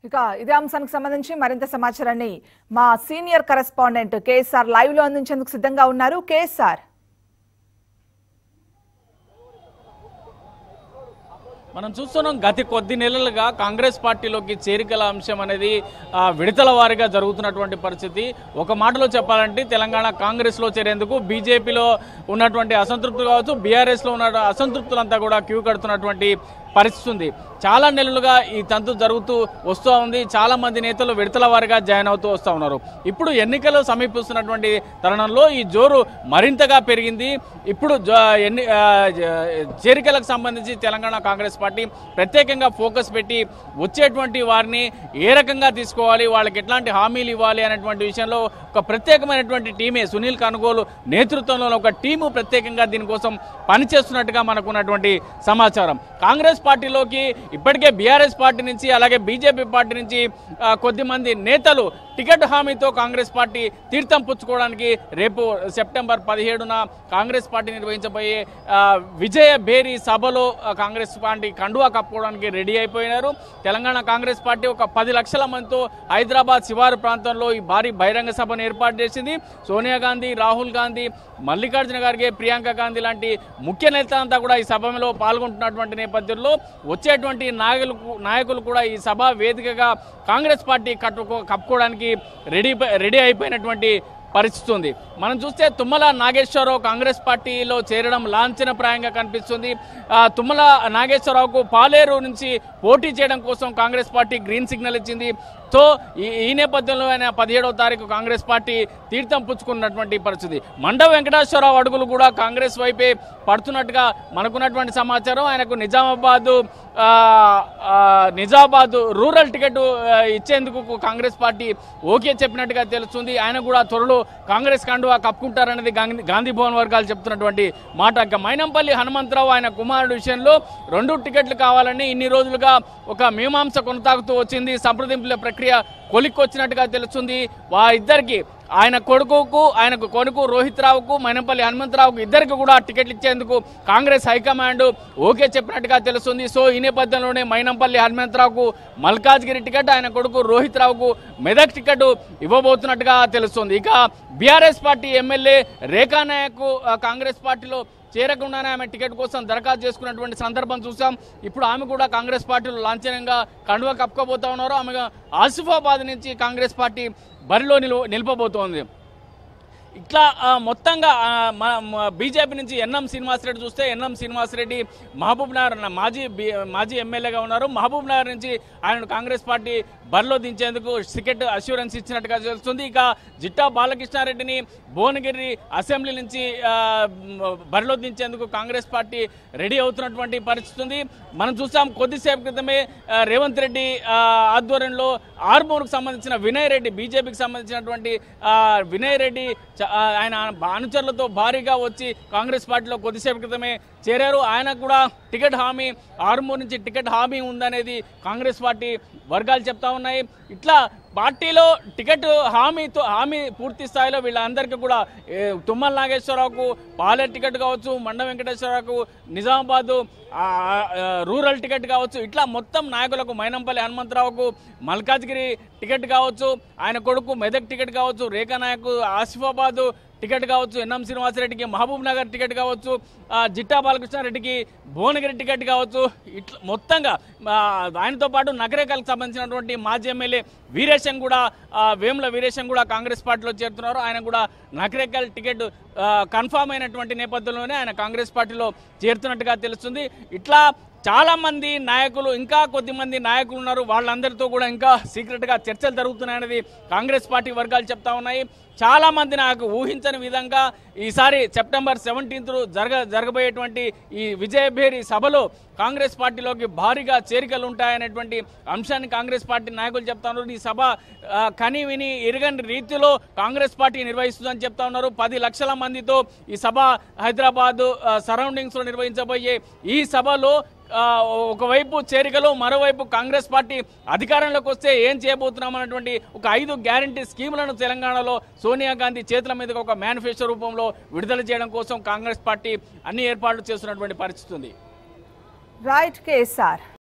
ఇక ఇదే అంశానికి సంబంధించి మరింత సమాచారాన్ని మా సీనియర్ కరెస్పాండెంట్ కేఎస్ఆర్ లైవ్ లో అందించేందుకు సిద్ధంగా ఉన్నారు కేఎస్ఆర్ మనం చూస్తున్నాం గత కొద్ది నెలలుగా కాంగ్రెస్ పార్టీలోకి చేరికల అంశం అనేది ఆ, విడతల వారీగా జరుగుతున్నటువంటి పరిస్థితి ఒక మాటలో చెప్పాలంటే తెలంగాణ కాంగ్రెస్లో చేరేందుకు బీజేపీలో ఉన్నటువంటి అసంతృప్తులు కావచ్చు బీఆర్ఎస్లో ఉన్న అసంతృప్తులంతా కూడా క్యూ కడుతున్నటువంటి పరిస్థితి ఉంది చాలా నెలలుగా ఈ తంతు జరుగుతూ వస్తూ ఉంది చాలా మంది నేతలు విడతల వారిగా జాయిన్ అవుతూ వస్తూ ఉన్నారు ఇప్పుడు ఎన్నికలు సమీపిస్తున్నటువంటి తరుణంలో ఈ జోరు మరింతగా పెరిగింది ఇప్పుడు జ- ఎన్ని ఆ, జ- చేరికలకు సంబంధించి తెలంగాణ కాంగ్రెస్ పార్టీ ప్రత్యేకంగా ఫోకస్ పెట్టి వచ్చేటువంటి వారిని ఏ రకంగా తీసుకోవాలి వాళ్ళకి ఎట్లాంటి హామీలు ఇవ్వాలి అనేటువంటి విషయంలో ఒక ప్రత్యేకమైనటువంటి టీమే సునీల్ కనుగోలు నేతృత్వంలో ఒక టీము ప్రత్యేకంగా దీనికోసం పనిచేస్తున్నట్టుగా మనకున్నటువంటి సమాచారం కాంగ్రెస్ పార్టీలోకి ఇప్పటికే బీఆర్ఎస్ పార్టీ నుంచి అలాగే బీజేపీ పార్టీ నుంచి ఆ, కొద్దిమంది నేతలు టికెట్ హామీతో కాంగ్రెస్ పార్టీ తీర్థం పుచ్చుకోవడానికి రేపు సెప్టెంబర్ పదిహేడున కాంగ్రెస్ పార్టీ నిర్వహించబోయే ఆ, విజయ భేరీ సభలో ఆ, కాంగ్రెస్ పార్టీ కండువా కప్పుకోవడానికి రెడీ అయిపోయినారు తెలంగాణ కాంగ్రెస్ పార్టీ ఒక పది లక్షల మందితో హైదరాబాద్ శివారు ప్రాంతంలో ఈ భారీ బహిరంగ సభను ఏర్పాటు చేసింది సోనియా గాంధీ రాహుల్ గాంధీ మల్లికార్జున ఖర్గే ప్రియాంక గాంధీ లాంటి ముఖ్య నేతలంతా కూడా ఈ సభలో పాల్గొంటున్నటువంటి నేపథ్యంలో వచ్చేటువంటి నాయకులు నాయకులు కూడా ఈ సభ వేదికగా కాంగ్రెస్ పార్టీ కట్టుకో కప్పుకోవడానికి రెడీ రెడీ అయిపోయినటువంటి పరిస్థితి ఉంది మనం చూస్తే తుమ్మల నాగేశ్వరరావు కాంగ్రెస్ పార్టీలో చేరడం లాంఛనప్రాయంగా కనిపిస్తుంది ఆ, తుమ్మల నాగేశ్వరరావుకు పాలేరు నుంచి పోటీ చేయడం కోసం కాంగ్రెస్ పార్టీ గ్రీన్ సిగ్నల్ ఇచ్చింది సో ఈ ఈ నేపథ్యంలో ఆయన పదిహేడవ తారీఖు కాంగ్రెస్ పార్టీ తీర్థం పుచ్చుకున్నటువంటి పరిస్థితి మండ వెంకటేశ్వరరావు అడుగులు కూడా కాంగ్రెస్ వైపే పడుతున్నట్టుగా మనకున్నటువంటి సమాచారం ఆయనకు నిజామాబాద్ ఆ, ఆ, నిజామాబాద్ రూరల్ టికెట్ ఆ, ఇచ్చేందుకు కాంగ్రెస్ పార్టీ ఓకే చెప్పినట్టుగా తెలుస్తుంది ఆయన కూడా త్వరలో కాంగ్రెస్ కండువా కప్పుకుంటారనేది గాంధీ గాంధీ భవన్ వర్గాలు చెప్తున్నటువంటి మాట ఇక మైనంపల్లి హనుమంతరావు ఆయన కుమారుడు విషయంలో రెండు టికెట్లు కావాలని ఇన్ని రోజులుగా ఒక మీమాంస కొనసాగుతూ వచ్చింది సంప్రదింపుల ప్రక్రియ కొలిక్కొచ్చినట్టుగా తెలుస్తుంది వారిద్దరికి ఆయన కొడుకుకు ఆయనకు కొడుకు రోహిత్ రావుకు మైనంపల్లి హనుమంతరావుకు ఇద్దరికి కూడా టికెట్లు ఇచ్చేందుకు కాంగ్రెస్ హైకమాండ్ ఓకే చెప్పినట్టుగా తెలుస్తుంది సో ఈ నేపథ్యంలోనే మైనంపల్లి హనుమంతరావుకు మల్కాజ్గిరి టికెట్ ఆయన కొడుకు రోహిత్ రావుకు మెదక్ టికెట్ ఇవ్వబోతున్నట్టుగా తెలుస్తుంది ఇక BRS party MLA Rekha Nayak ఆ, కాంగ్రెస్ పార్టీలో చేరకుండానే ఆమె టికెట్ కోసం దరఖాస్తు చేసుకున్నటువంటి సందర్భం చూసాం ఇప్పుడు ఆమె కూడా కాంగ్రెస్ పార్టీలో లాంఛనంగా కండువా కప్పుకోబోతా ఉన్నారు ఆమె ఆసిఫాబాద్ నుంచి కాంగ్రెస్ పార్టీ బరిలో నిలు నిలపబోతోంది ఇట్లా ఆ, మొత్తంగా బీజేపీ నుంచి ఎన్ఎం శ్రీనివాసరెడ్డి చూస్తే ఎన్ఎం శ్రీనివాసరెడ్డి మహబూబ్ నగర్ నా మాజీ బి- మాజీ ఎమ్మెల్యేగా ఉన్నారు మహబూబ్ నగర్ నుంచి ఆయన కాంగ్రెస్ పార్టీ బరిలో దించేందుకు టికెట్ అష్యూరెన్స్ ఇచ్చినట్టుగా తెలుస్తుంది ఇక జిట్టా బాలకృష్ణారెడ్డిని భువనగిరి అసెంబ్లీ నుంచి ఆ, మ్, బరిలో దించేందుకు కాంగ్రెస్ పార్టీ రెడీ అవుతున్నటువంటి పరిస్థితి ఉంది మనం చూసాం కొద్దిసేపు క్రితమే ఆ, రేవంత్ రెడ్డి ఆ, ఆధ్వర్యంలో ఆర్మూర్కు సంబంధించిన వినయ్ రెడ్డి బీజేపీకి సంబంధించినటువంటి ఆ, వినయ్ రెడ్డి చ- ఆ, ఆయన అనుచరులతో భారీగా వచ్చి కాంగ్రెస్ పార్టీలో కొద్దిసేపు క్రితమే చేరారు ఆయన కూడా టికెట్ హామీ ఆర్మూర్ నుంచి టికెట్ హామీ ఉందనేది కాంగ్రెస్ పార్టీ వర్గాలు చెప్తా ఉన్నాయి ఇట్లా పార్టీలో టికెట్ హామీతో హామీ పూర్తి స్థాయిలో వీళ్ళందరికీ కూడా ఏ, తుమ్మల నాగేశ్వరరావుకు పాలే టికెట్ కావచ్చు మండ వెంకటేశ్వరరావుకు నిజామాబాద్ ఆ, ఆ, రూరల్ టికెట్ కావచ్చు ఇట్లా మొత్తం నాయకులకు మైనంపల్లి హనుమంతరావుకు మల్కాజ్గిరి టికెట్ కావచ్చు ఆయన కొడుకు మెదక్ టికెట్ కావచ్చు రేఖా నాయక్ ఆసిఫాబాద్ టికెట్ కావచ్చు ఎన్ఎం శ్రీనివాసరెడ్డికి మహబూబ్ నగర్ టికెట్ కావచ్చు ఆ, జిట్టా బాలకృష్ణారెడ్డికి భువనగిరి టికెట్ కావచ్చు ఇట్లా మొత్తంగా ఆ, ఆయనతో పాటు నగరేకల్కి సంబంధించినటువంటి మాజీ ఎమ్మెల్యే వీరేశం కూడా ఆ, వేముల వీరేశం కూడా కాంగ్రెస్ పార్టీలో చేరుతున్నారు ఆయన కూడా నగరేకల్ టికెట్ ఆ, కన్ఫామ్ అయినటువంటి నేపథ్యంలోనే ఆయన కాంగ్రెస్ పార్టీలో చేరుతున్నట్టుగా తెలుస్తుంది ఇట్లా చాలా మంది నాయకులు ఇంకా కొద్ది మంది నాయకులు ఉన్నారు వాళ్ళందరితో కూడా ఇంకా సీక్రెట్ గా చర్చలు జరుగుతున్నాయనేది కాంగ్రెస్ పార్టీ వర్గాలు చెప్తా ఉన్నాయి చాలా మంది నాకు ఊహించని విధంగా ఈసారి సెప్టెంబర్ సెవెంటీన్త్ జరగ జరగబోయేటువంటి ఈ విజయభేరి సభలో కాంగ్రెస్ పార్టీలోకి భారీగా చేరికలు ఉంటాయనేటువంటి అంశాన్ని కాంగ్రెస్ పార్టీ నాయకులు చెప్తా ఉన్నారు ఈ సభ ఆ, కని విని ఎరగని రీతిలో కాంగ్రెస్ పార్టీ నిర్వహిస్తుందని చెప్తా ఉన్నారు పది లక్షల మందితో ఈ సభ హైదరాబాద్ సరౌండింగ్స్ లో నిర్వహించబోయే ఈ సభలో ఆ, ఒకవైపు చేరికలు మరోవైపు కాంగ్రెస్ పార్టీ అధికారంలోకి వస్తే ఏం చేయబోతున్నాం అన్నటువంటి ఒక ఐదు గ్యారంటీ స్కీములను తెలంగాణలో సోనియా గాంధీ చేతుల మీదుగా ఒక మేనిఫెస్టో రూపంలో విడుదల చేయడం కోసం కాంగ్రెస్ పార్టీ అన్ని ఏర్పాట్లు చేస్తున్నటువంటి పరిస్థితి ఉంది రైట్ కేఎస్ఆర్